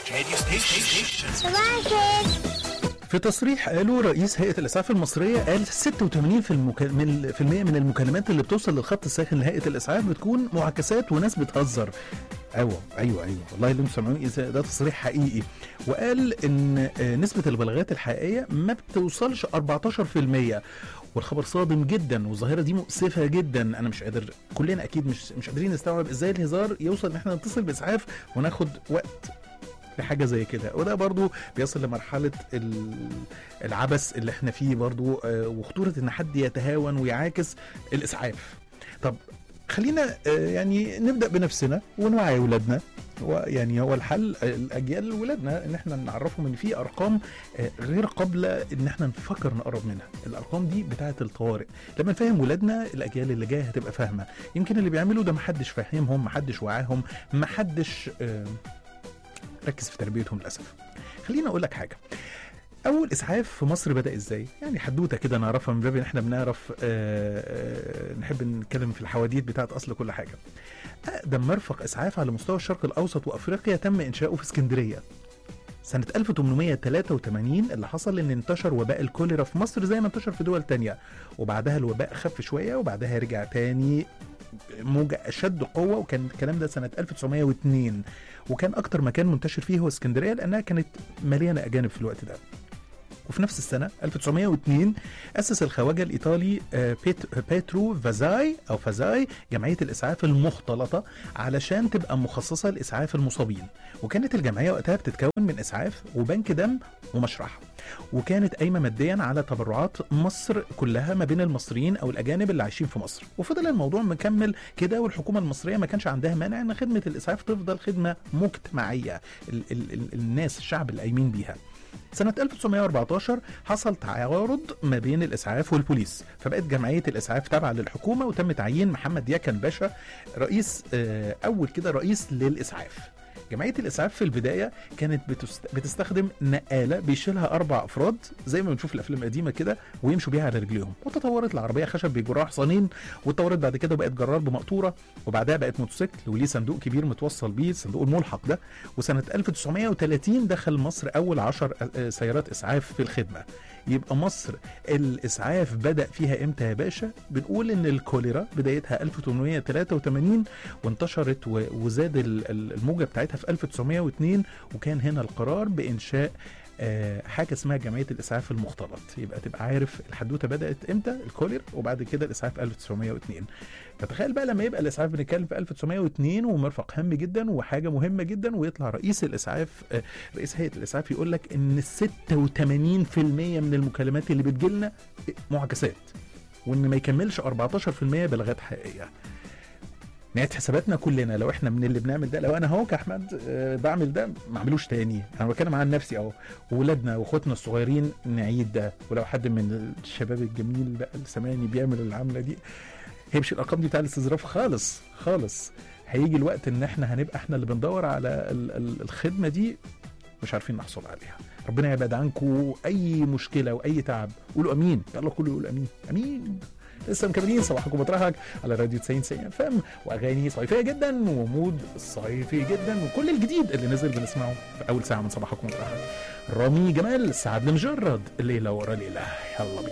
radio station. في تصريح قالوا رئيس هيئة الإسعاف المصرية قال 86% في, المك... من في المية من المكالمات اللي بتوصل للخط الساخن لهيئة الإسعاف بتكون معاكسات وناس بتهزر ايوه ايوه ايوه والله اللي انتم سامعين ده تصريح حقيقي وقال ان آه، نسبه البلاغات الحقيقيه ما بتوصلش 14% والخبر صادم جدا والظاهره دي مؤسفه جدا انا مش قادر كلنا اكيد مش مش قادرين نستوعب ازاي الهزار يوصل ان احنا نتصل باسعاف وناخد وقت لحاجه زي كده وده برضو بيصل لمرحله ال- العبث اللي احنا فيه برضو آه، وخطوره ان حد يتهاون ويعاكس الاسعاف طب خلينا آه، يعني نبدا بنفسنا ونوعي اولادنا ويعني هو الحل آه، الاجيال ولادنا ان احنا نعرفهم ان في ارقام آه، غير قابله ان احنا نفكر نقرب منها الارقام دي بتاعه الطوارئ لما نفهم ولادنا الاجيال اللي جايه هتبقى فاهمه يمكن اللي بيعملوا ده محدش فاهمهم محدش وعاهم محدش آه، ركز في تربيتهم للاسف خليني اقول لك حاجه اول اسعاف في مصر بدا ازاي يعني حدوته كده نعرفها من باب ان احنا بنعرف آه، آه، نحب نتكلم في الحواديت بتاعت اصل كل حاجه اقدم مرفق اسعاف على مستوى الشرق الاوسط وافريقيا تم انشاؤه في اسكندريه سنة 1883 اللي حصل ان انتشر وباء الكوليرا في مصر زي ما انتشر في دول تانية وبعدها الوباء خف شوية وبعدها رجع تاني موجة أشد قوة وكان الكلام ده سنة 1902 وكان أكتر مكان منتشر فيه هو اسكندرية لأنها كانت مليانة أجانب في الوقت ده وفي نفس السنة 1902 أسس الخواجة الإيطالي آه، بيت بيترو فازاي أو فازاي جمعية الإسعاف المختلطة علشان تبقى مخصصة لإسعاف المصابين وكانت الجمعية وقتها بتتكون من إسعاف وبنك دم ومشرحة وكانت قايمة ماديا على تبرعات مصر كلها ما بين المصريين أو الأجانب اللي عايشين في مصر وفضل الموضوع مكمل كده والحكومة المصرية ما كانش عندها مانع أن خدمة الإسعاف تفضل خدمة مجتمعية ال- ال- ال- الناس الشعب اللي قايمين بيها سنة 1914 حصل تعارض ما بين الإسعاف والبوليس فبقت جمعية الإسعاف تابعة للحكومة وتم تعيين محمد يكن باشا رئيس آه، أول كده رئيس للإسعاف جمعية الإسعاف في البداية كانت بتست... بتستخدم نقالة بيشيلها أربع أفراد زي ما بنشوف الأفلام القديمة كده ويمشوا بيها على رجليهم وتطورت العربية خشب بيجرها حصانين واتطورت بعد كده وبقت جرار بمقطورة وبعدها بقت موتوسيكل وليه صندوق كبير متوصل بيه الصندوق الملحق ده وسنة 1930 دخل مصر أول عشر آه، سيارات إسعاف في الخدمة يبقى مصر الإسعاف بدأ فيها إمتى يا باشا؟ بنقول إن الكوليرا بدايتها 1883 وانتشرت و- وزاد ال- ال- الموجة بتاعتها في 1902 وكان هنا القرار بإنشاء آه، حاجه اسمها جمعيه الاسعاف المختلط يبقى تبقى عارف الحدوته بدات امتى الكوليرا وبعد كده الاسعاف 1902 فتخيل بقى لما يبقى الاسعاف بنتكلم في 1902 ومرفق هام جدا وحاجه مهمه جدا ويطلع رئيس الاسعاف آه، رئيس هيئه الاسعاف يقول لك ان 86% من المكالمات اللي بتجيلنا معاكسات وان ما يكملش 14% بلاغات حقيقيه نعيد حساباتنا كلنا لو احنا من اللي بنعمل ده لو انا اهو كاحمد آه، بعمل ده ما اعملوش تاني انا بتكلم عن نفسي اهو وولادنا واخواتنا الصغيرين نعيد ده ولو حد من الشباب الجميل بقى اللي سامعني بيعمل العمله دي هي مش الارقام دي بتاع الاستظراف خالص خالص هيجي الوقت ان احنا هنبقى احنا اللي بندور على ال- ال- الخدمه دي مش عارفين نحصل عليها ربنا يبعد عنكم اي مشكله واي تعب قولوا امين يلا كله يقول امين امين لسه مكملين صباحكم مطرحك على راديو 90 90 اف ام واغاني صيفيه جدا ومود صيفي جدا وكل الجديد اللي نزل بنسمعه في اول ساعه من صباحكم مطرحك رامي جمال سعد المجرد الليله ورا ليله يلا بينا